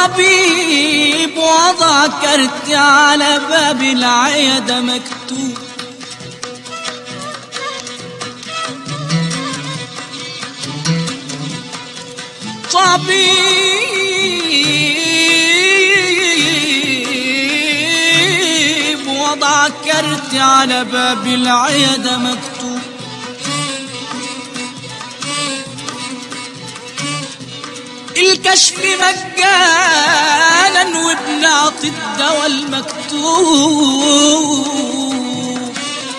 طبيب وضع كرت على باب العيادة مكتوب طبيب وضع كرت على باب العيادة مكتوب الكشف مجانا وبنعطي الدواء المكتوب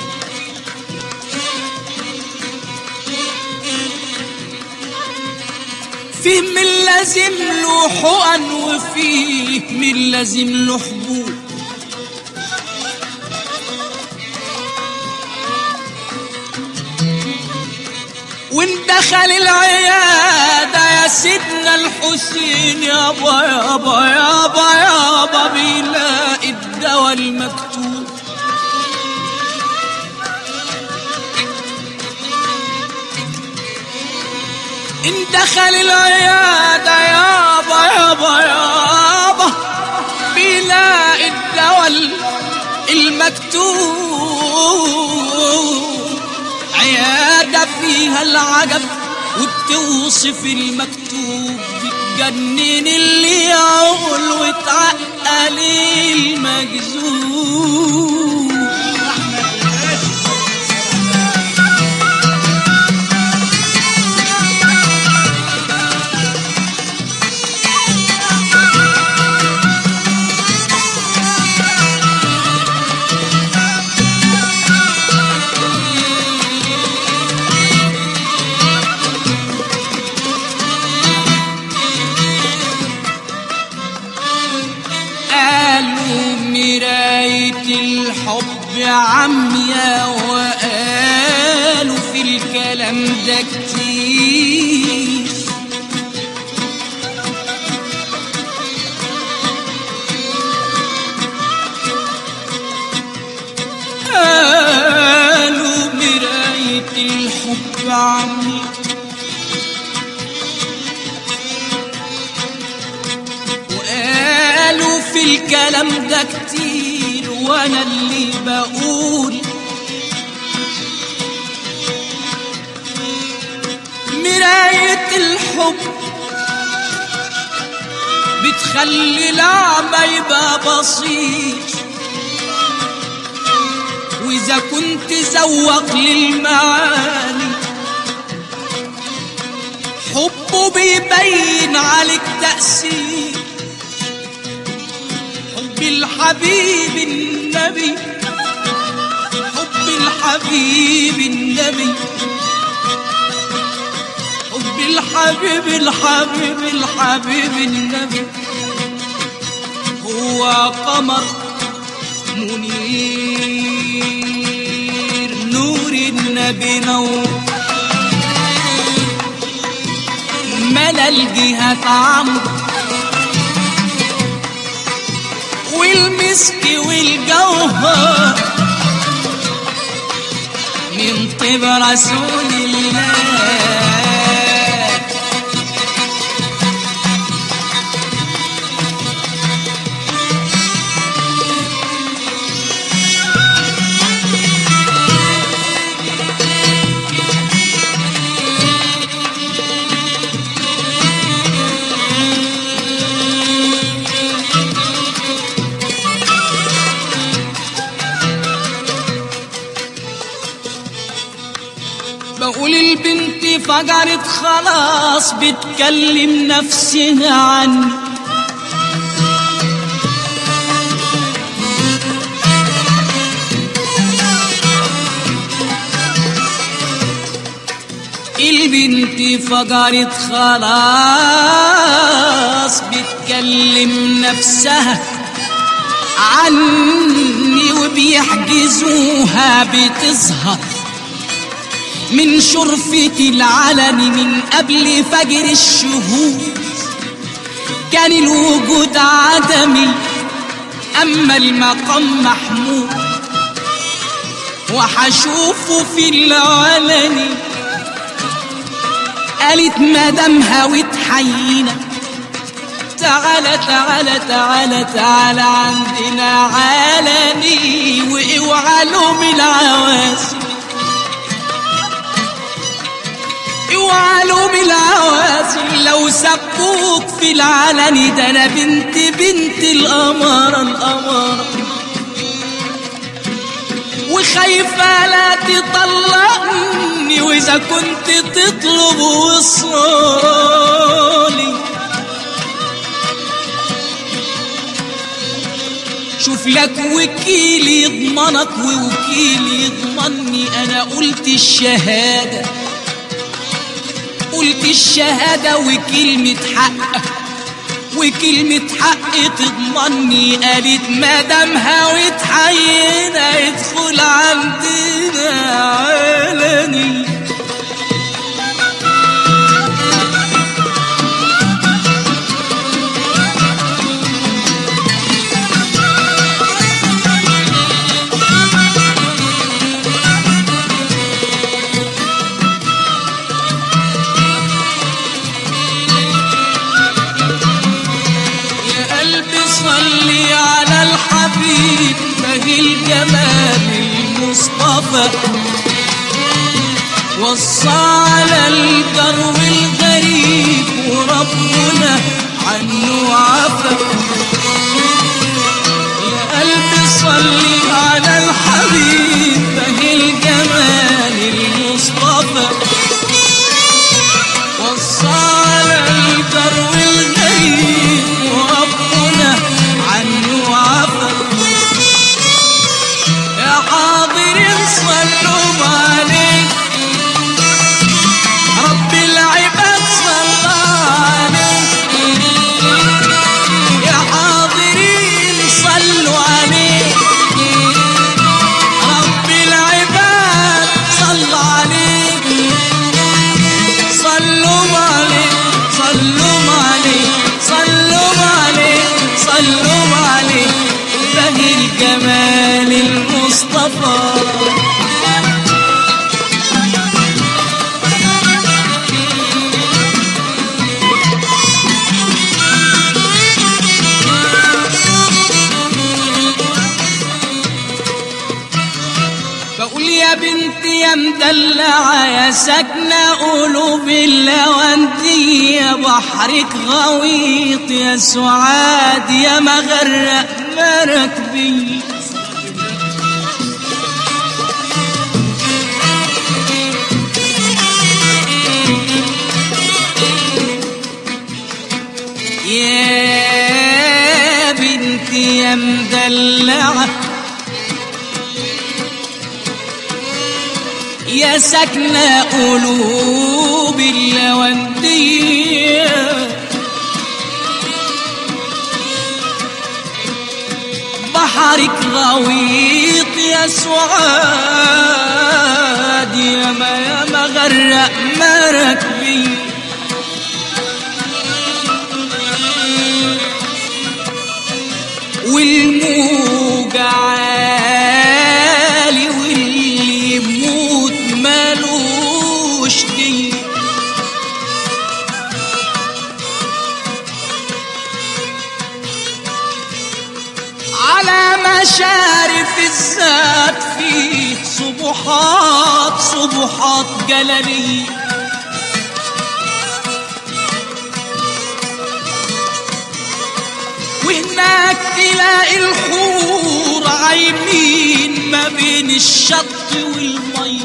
فيه من لازم له حقن وفيه من لازم له حبوب وان دخل العيادة يا سيدنا الحسين يابا يابا يابا يابا بيلاقي الدواء المكتوب ان دخل العيادة يابا يابا يابا بيلاقي الدواء المكتوب عيادة فيها العجب وبتوصف المكتوب بتجنن اللي يعقل وتعقل المجذوب قالوا مراية الحب عميا وقالوا في الكلام ده كتير قالوا مراية الحب عميا وقالوا في الكلام ده كتير وانا اللي بقول مراية الحب بتخلي الأعمى يبقى بسيط وإذا كنت زوق للمعاني حبه بيبين عليك تأثير حب الحبيب النبي حب الحبيب النبي حب الحبيب الحبيب الحبيب النبي هو قمر منير نور النبي نور ملا الجهة عمرو والمسك والجوهر من طيب رسول الله بقول البنت فجرت خلاص بتكلم نفسها عني البنت فجرت خلاص بتكلم نفسها عني وبيحجزوها بتظهر من شرفة العلن من قبل فجر الشهود كان الوجود عدمي أما المقام محمود وحشوفه في العلن قالت مدامها وتحينا تعالى تعالى تعالى تعالى عندنا علني واوعى لهم العواسي اوعى لهم العواسي لو سبوك في العلن ده انا بنت بنت القمر القمر وخايفة لا تطلقني وإذا كنت تطلب وصالي شوف لك وكيل يضمنك ووكيل يضمني أنا قلت الشهادة قلت الشهادة وكلمة حق وكلمة حق تضمني قالت ما دام هويت حينا ادخل عندنا علني يا قلبي صلي على الحبيب بهي الجمال المصطفى وصى على الجرو الغريب وربنا عنه عفا يا قلبي صلي على الحبيب بهي الجمال المصطفى وصى على الجرو الغريب وربنا عنه عفا يا حاضرين صلوا عليه رب العباد صلى عليه يا حاضرين صلوا عليه رب العباد صلى عليه صلوا عليه صلوا عليه صلوا عليه صلوا عليه بهي الجمال المصطفى بقول يا بنتي يا مدلعة يا ساكنة قلوب اللوانتي يا بحرك غويط يا سعاد يا مغرق مركبي يا بنتي يا مدلعه يا سكنة قلوب اللوندية بحرك غويط يا سعاد يا ما يا ما غرق مركبي والموج عالي واللي يموت مالوش دي على مشارف الذات فيه صبحات صبحات جلاليه وهناك تلاقي الحور عايمين ما بين الشط والمي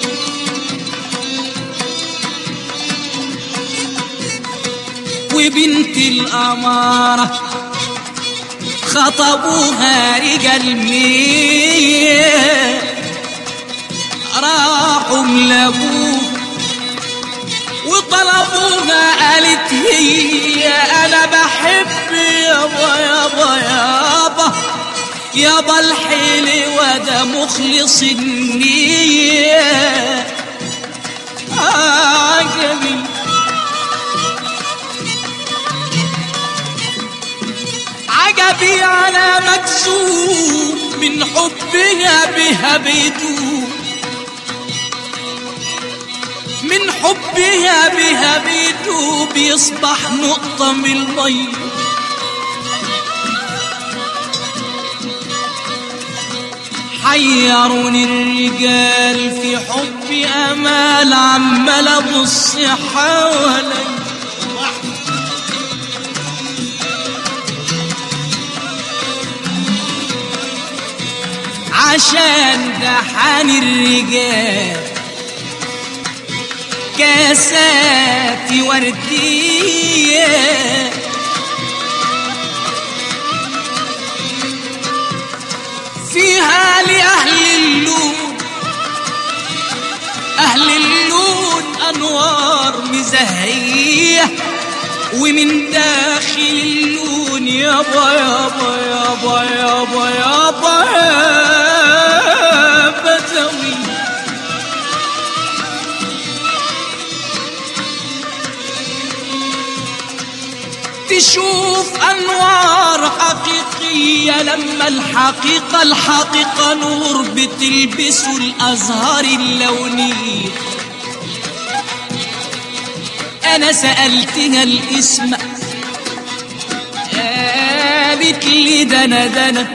وبنت الأمارة خطبوها رجال مية راحوا ملابوه وطلبوها قالت هي انا بحب يابا يابا يابا يابا الحلي وده مخلص النية عجبي عجبي على مكسوب من حبها بها بيدوب من حبها بها بيدوب يصبح نقطة من المي حيروني الرجال في حبي امال عمال ابص حوالي عشان دحان الرجال كاساتي ورديه فيها لأهل اللون أهل اللون أنوار مزهية ومن داخل اللون يابا يابا يابا يابا يابا يابا زوي تشوف أنوار حقيقية لما الحقيقة الحقيقة نور بتلبسه الأزهار اللونية أنا سألتها الاسم قالت لي دنا دنا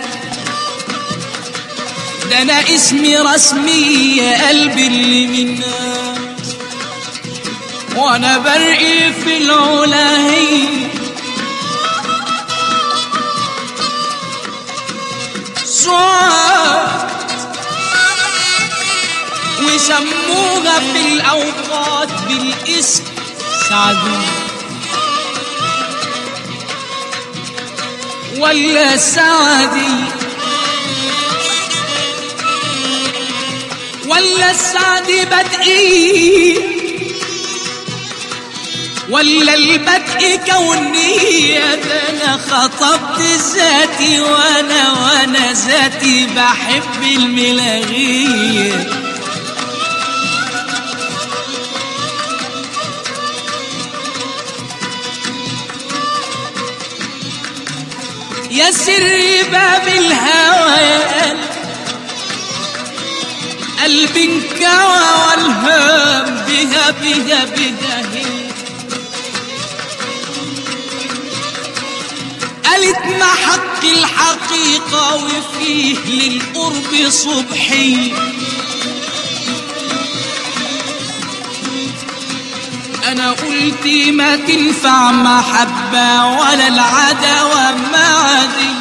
ده أنا اسمي رسمي يا قلبي اللي منا وأنا برقي في العلاهيه صوت وسموها في الأوقات بالاسم سعدون ولا سعدي ولا السعدي بدئي ولا البدء كونية ده انا خطبت ذاتي وانا وانا ذاتي بحب الملاغية يا سر باب الهوى يا قلب قلبي انكوى والهام بها بها بها هي قالت ما حق الحقيقة وفيه للقرب صبحي أنا قلت ما تنفع محبة ولا العداوة معدي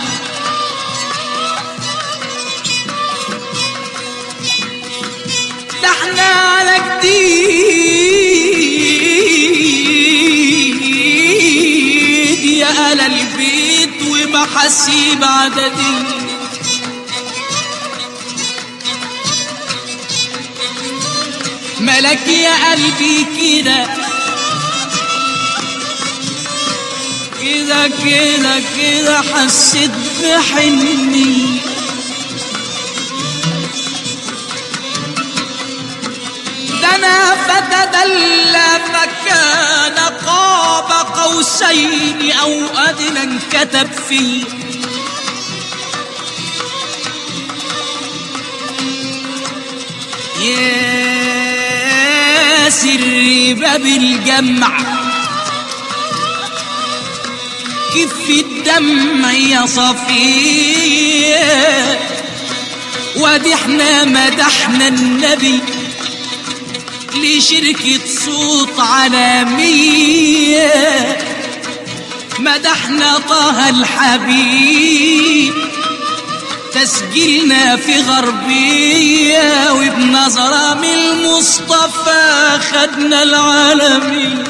ده احنا على جديد يا أهل البيت ومحاسيب عددي ملك يا قلبي كده كده كده كده حسيت بحني ده انا فتدلى فكان قاب قوسين او ادنى انكتب فيه يا سر باب الجمع كف الدمع يا صفيه وادي احنا مدحنا النبي لشركة صوت عالمية مدحنا طه الحبيب تسجيلنا في غربية وبنظرة من المصطفى خدنا العالمين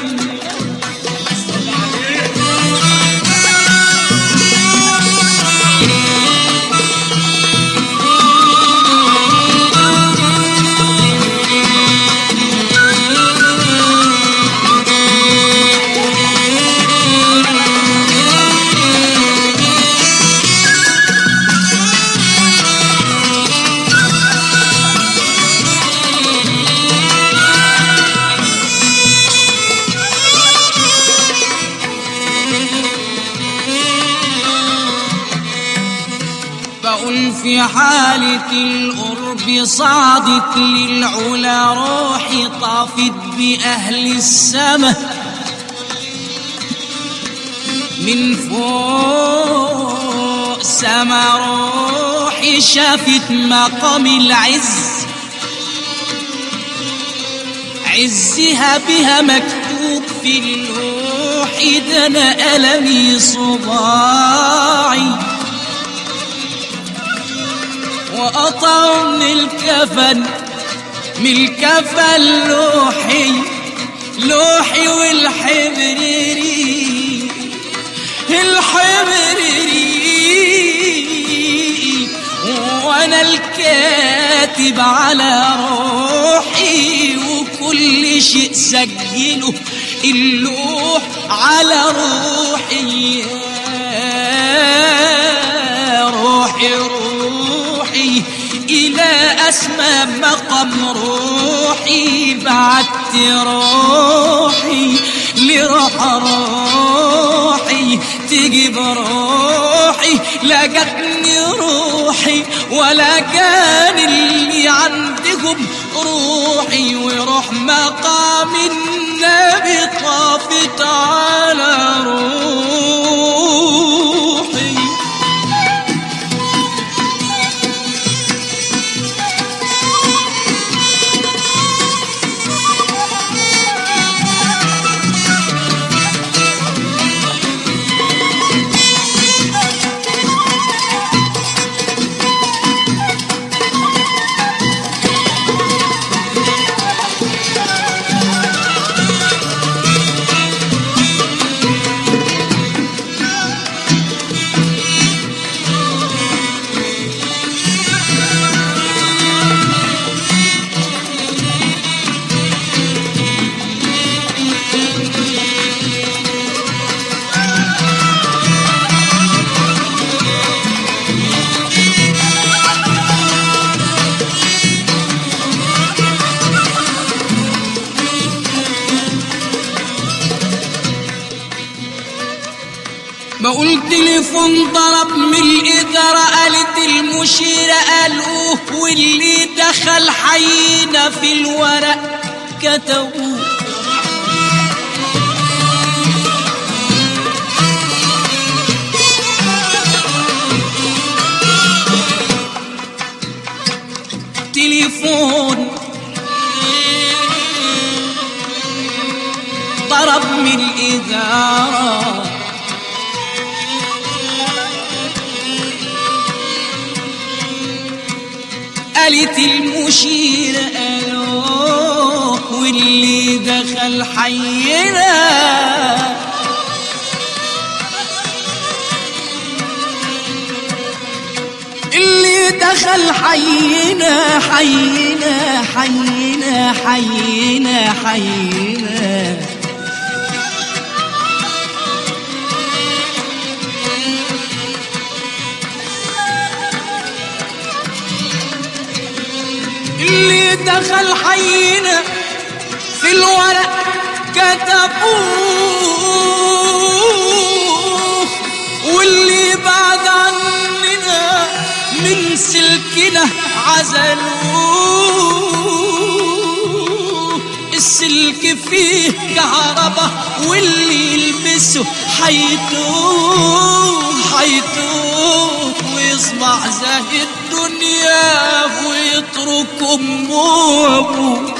بقول في حالة القرب صعدت للعلا روحي طافت بأهل السماء من فوق سما روحي شافت مقام العز عزها بها مكتوب في اللوح ده انا ألمي صباعي وقطع من الكفن من الكفن لوحي لوحي والحبريري الحبريري وانا الكاتب على روحي وكل شيء سجله اللوح على روحي يا روحي روحي إلى أسمى مقام روحي بعدت روحي لروح روحي تجيب روحي لقتني روحي ولا كان اللي عندكم روحي وروح مقام النبي طافت على روحي بقول تليفون ضرب من الإدارة قالت المشيرة قالوه واللي دخل حينا في الورق كتبوه تليفون ضرب من الإدارة قالت المشيرة ألوه واللي دخل حينا اللي دخل حينا حينا حينا حينا حينا اللي دخل حينا في الورق كتبوه واللي بعد عننا من سلكنا عزلوه السلك فيه كهربا واللي يلبسه حيتوه حيتوه ويصبح زاهد الدنيا ويترك امه وابوه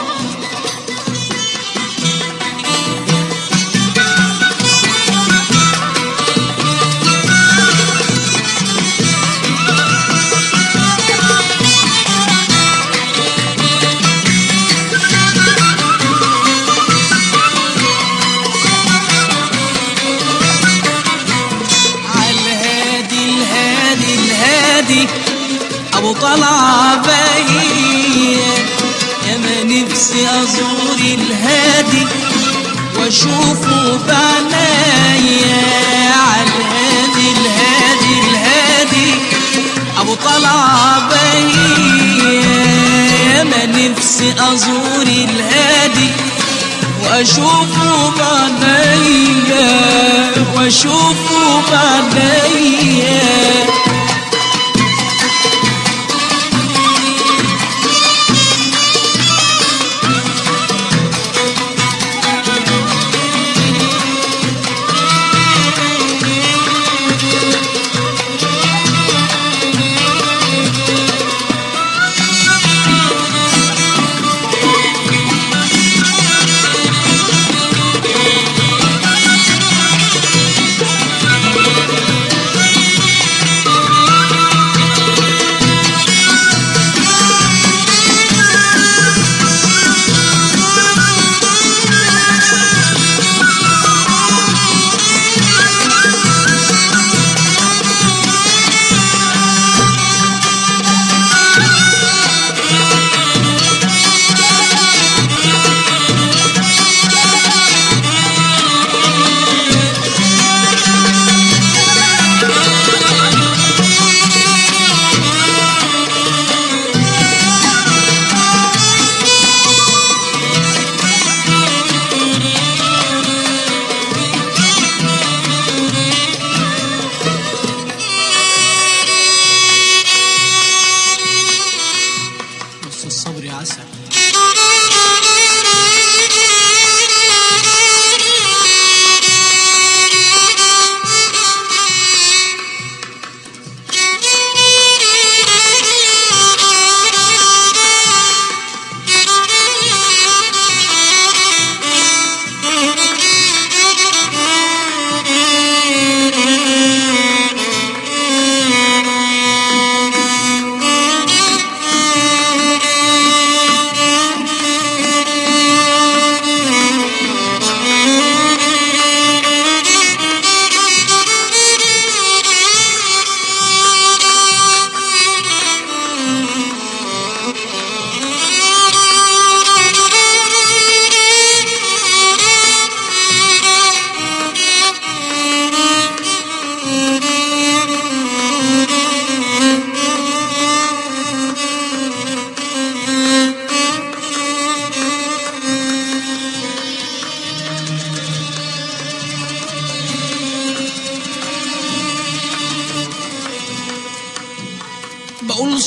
عالهادي الهادي الهادي ابو طلع باين يا ما نفسي ازور الهادي واشوفه بعنايا عالهادي الهادي الهادي ابو طلع باين يا ما نفسي ازور الهادي واشوفه بعنايا واشوفه بعنايا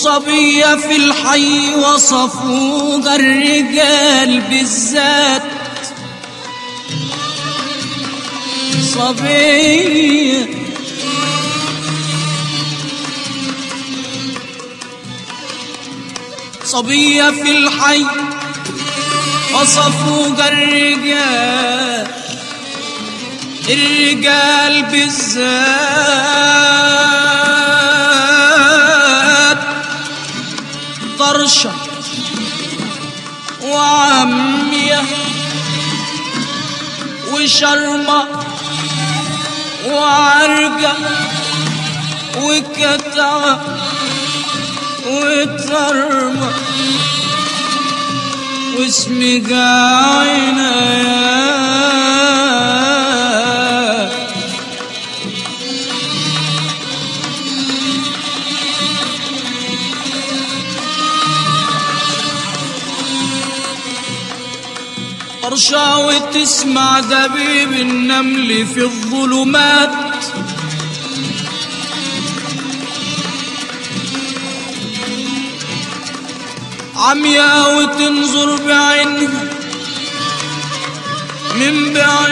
وصبية في الحي وصفوها الرجال بالذات صبية صبية في الحي وصفوها الرجال الرجال بالذات طرشة وعمية وشرمة وعرقة وكتعة وترمة واسمي قاعنا طرشا وتسمع دبيب النمل في الظلمات عمياء وتنظر بعينها من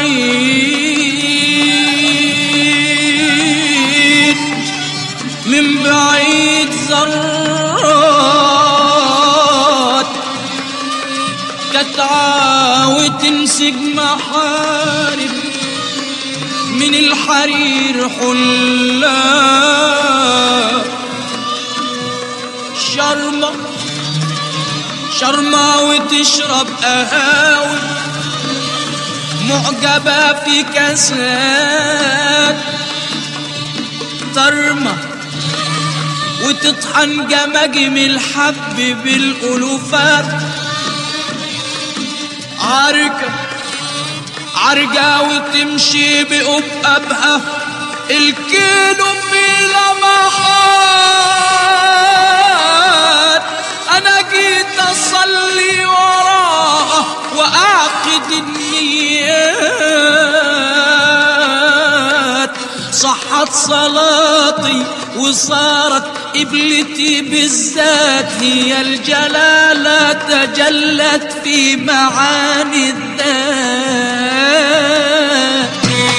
بعيد من بعيد ذرات كتعا وتنسج محارب من الحرير حلا شرمه شرمة وتشرب قهاوي معجبة في كاسات ترمى وتطحن جماجم الحب بالألوفات عركة عرجة وتمشي بأبقبها الكيلو في لمحات أنا جيت أصلي وراها وأعقد النيات صحت صلاتي وصارت قبلتي بالذات هي الجلالة تجلت في معاني الذات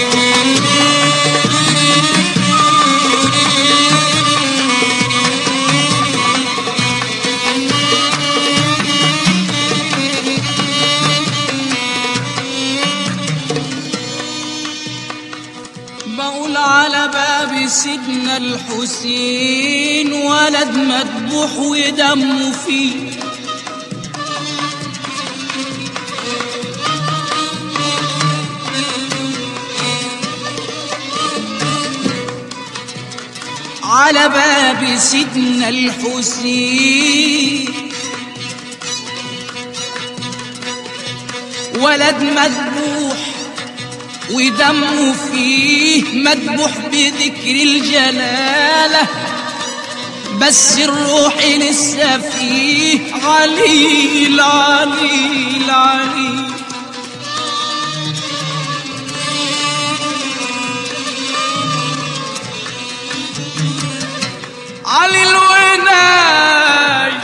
بقول على باب سيدنا الحسين ولد مذبوح ودمه فيه على باب سيدنا الحسين ولد مذبوح ودمه فيه مذبوح بذكر الجلالة بس الروح لسه فيه عليل عليل عليل علي الوناي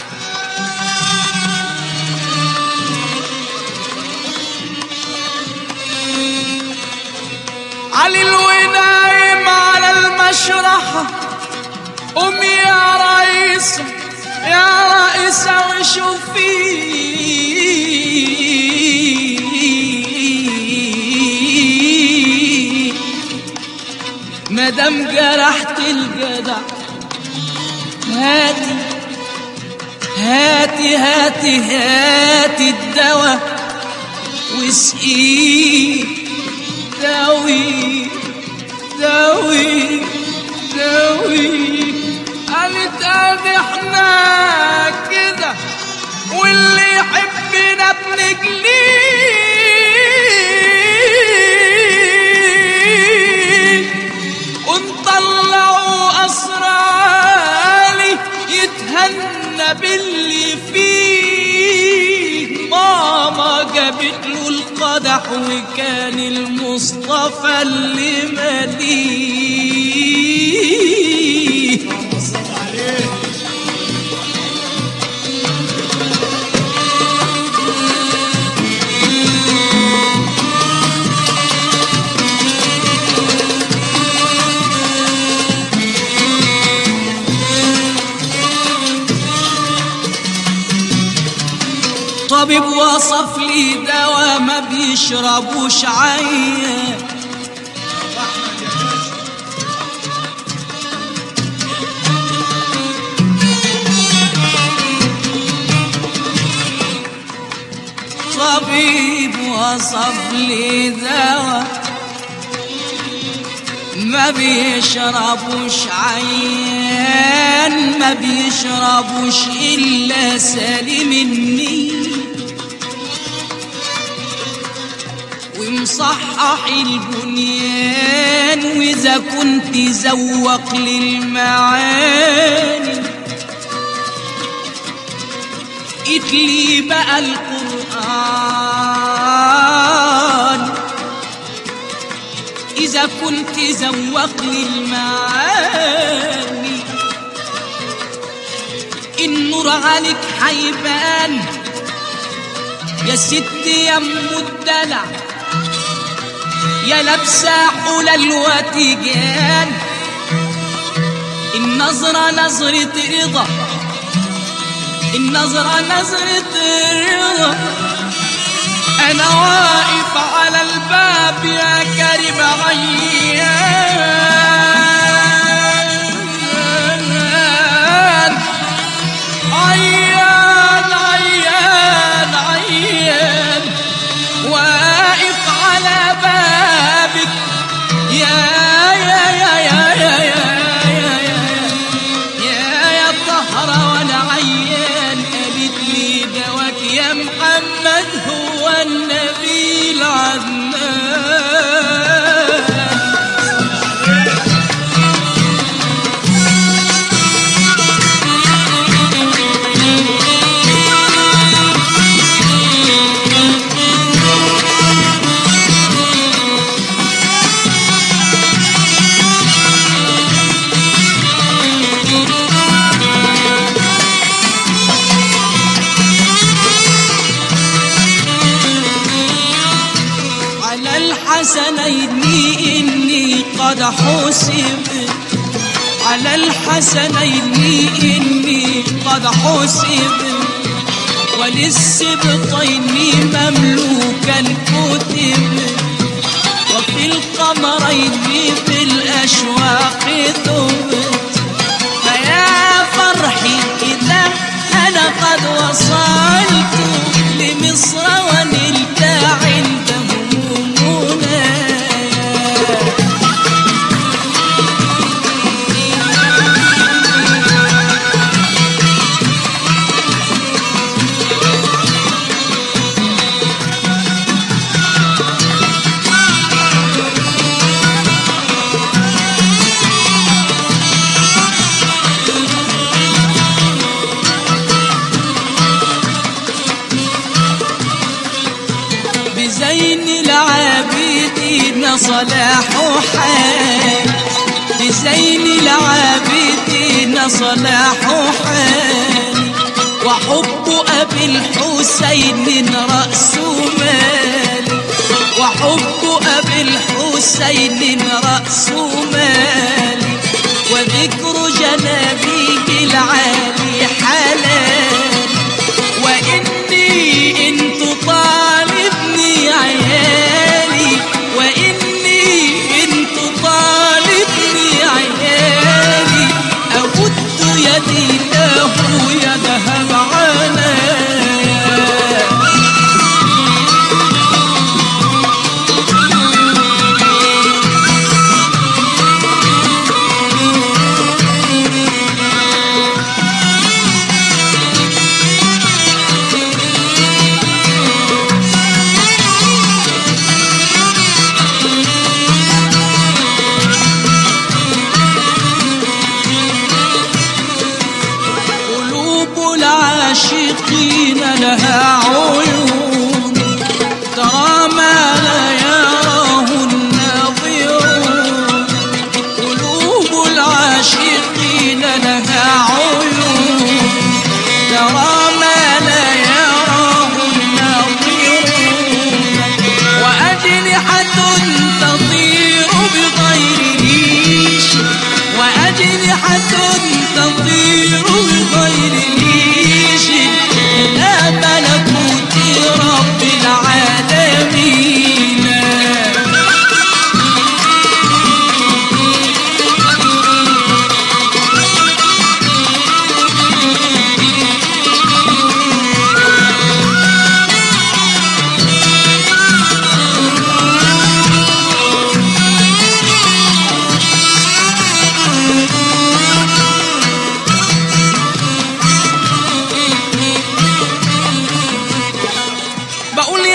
علي الونايم على المشرحة قوم يا رئيس يا رئيسة وشوفي مادام جرحت الجدع هاتي هاتي هاتي هاتي الدواء واسقيه داوي داوي داوي قالت ادي احنا كده واللي يحبنا بنجليه ونطلعوا اسراري يتهنى باللي فيه ماما جابت له القدح وكان المصطفى اللي مليه طبيب وصف لي دواء ما بيشربوش عيان طبيب وصف لي دواء ما بيشربوش عيان ما بيشربوش إلا سالم النية ومصحح البنيان وإذا كنت زوق للمعاني اتلي بقى القرآن إذا كنت زوق للمعاني النور عليك حيبان يا ست يا ام الدلع يا لابسه حلل وتيجان النظرة نظرة رضا النظرة نظرة رضا أنا واقف على الباب يا كريم عيان عيان عيان عيان واقف على بابك يا يا يا يا يا يا يا يا يا يا طهرة وانا عيان قالت لي دواك يا محمد هو النبي العدنان على الحسنين إني قد حسب على الحسنين إني قد حسب وللسبطين مملوكا كتب وفي القمرين بالأشواق ثبت فيا فرحي إذا أنا قد وصلت لمصر ونلت عندهم منايا بزين العابدين صلاح حال بزين العابدين صلاح حال وحب أبي الحسين رأس مال وحب أبي الحسين رأس مال وذكر جنابه العالي حلال وإني إن تطالبني عيالي وإني إن تطالبني عيالي أود يدي له يذهب عنايا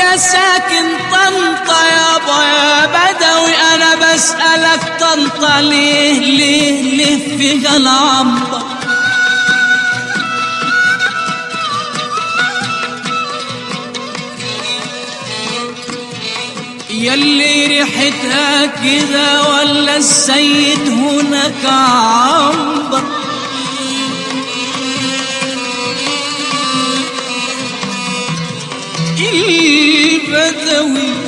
يا ساكن طنطا يابا يا بدوي انا بسألك طنطا ليه ليه ليه في العنبر يلي ريحتها كذا ولا السيد هناك عنبر البدوي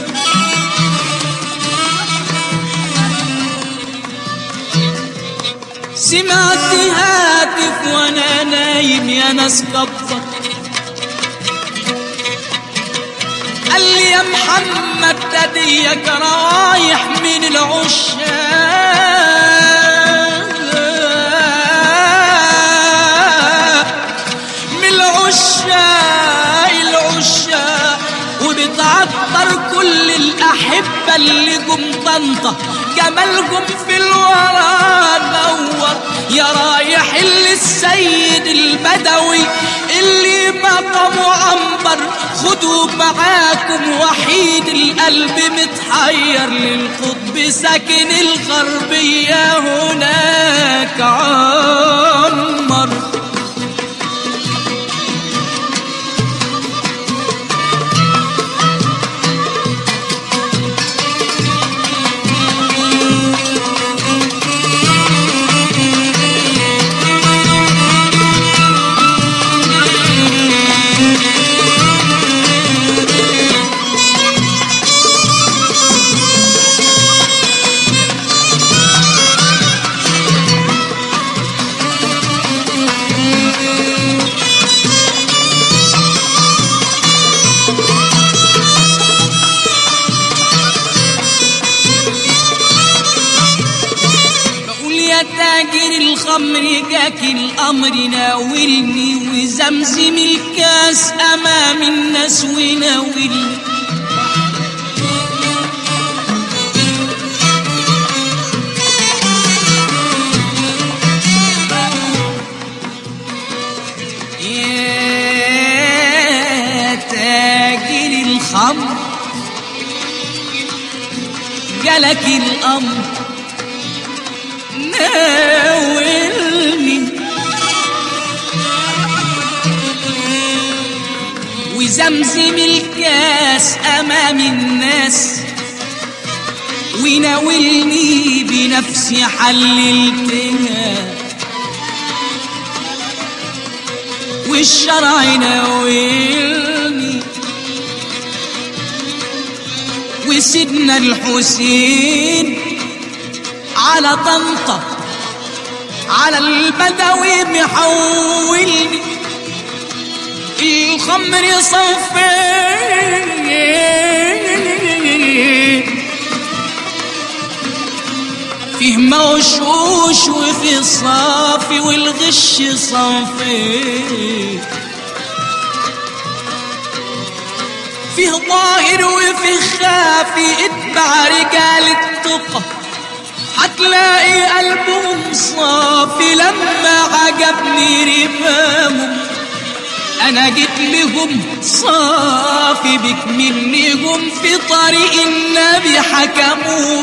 سمعت هاتف وانا نايم يا ناس كبر قال لي يا محمد تديك رايح من العشاق من العشاق العشاق وبتعطر كل الأحبة اللي جم طنطا جمالهم في الورى نور يا رايح للسيد البدوي اللي مقامه عنبر خدوا معاكم وحيد القلب متحير للقطب ساكن الغربية هناك عمر بقول يا تاجر الخمر جاك الامر ناولني وزمزم الكاس امام الناس وناولني يا تاجر الخمر جالك الامر ناولني وزمزم الكاس امام الناس وناولني بنفسي حللتها والشرع ناولني وسيدنا الحسين على طنطا على البدوي محولني الخمر صفين فيه موشوش وفي صافي والغش صافي فيه ظاهر وفي خافي اتبع رجال التقى هتلاقي قلبهم صافي لما عجبني رمامهم انا جيت لهم صافي بك منهم في طريق النبي حكموا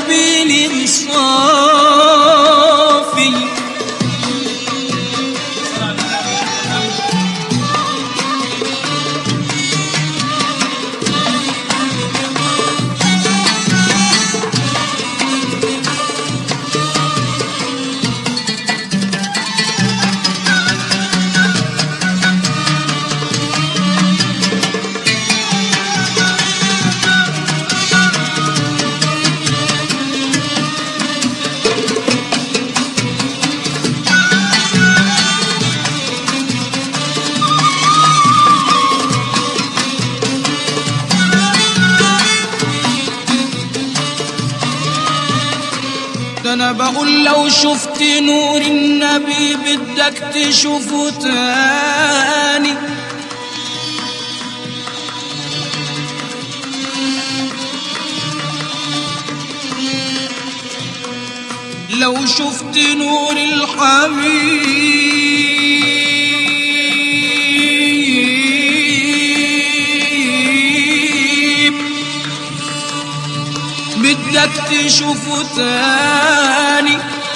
بالانصافي ده انا بقول لو شفت نور النبي بدك تشوفه تاني لو شفت نور الحبيب بدك تشوفه تاني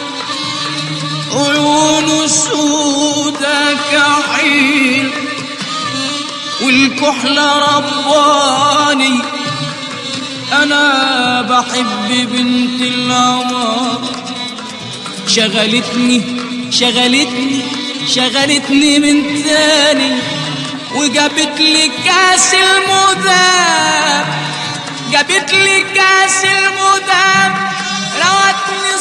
عيونه سودا كحيل والكحلة رباني أنا بحب بنت العمار شغلتني شغلتني شغلتني من تاني وجابت لي كاس المذاب جابت لي كاس المذاب روتني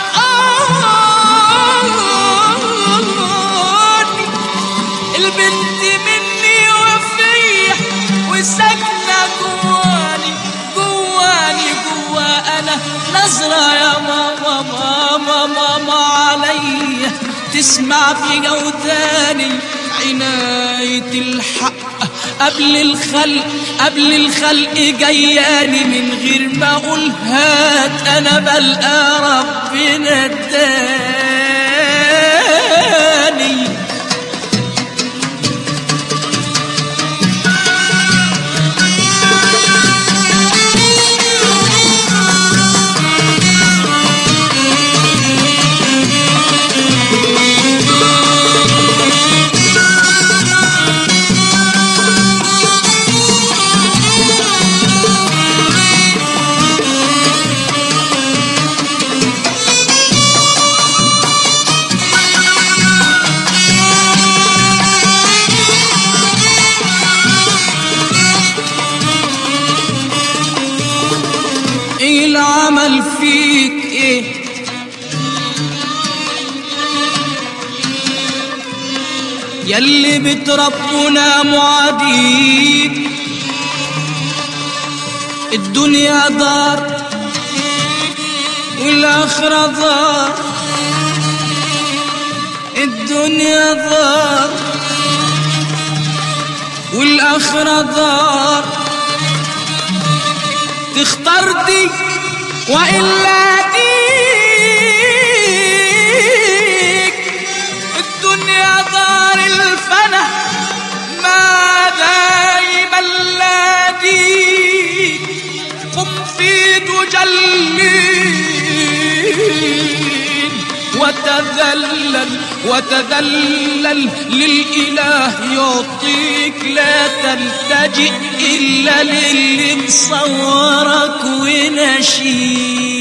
صحاني البنت مني وفيح وساكنة جواني جواني جوا أنا نظرة يا ماما ماما ماما عليا تسمع في جوداني عناية الحق قبل الخلق قبل الخلق جياني من غير ما اقول هات انا بلقى ربنا اداني ايه العمل فيك ايه يلي بتربنا معاديك الدنيا دار والآخرة دار الدنيا دار والآخرة دار تختار دي وإلا ديك الدنيا دار الفنا ما دايما لا ديك قم في تجلين وتذلل وتذلل للإله يعطيك لا تلتجئ إلا للي مصورك ونشيد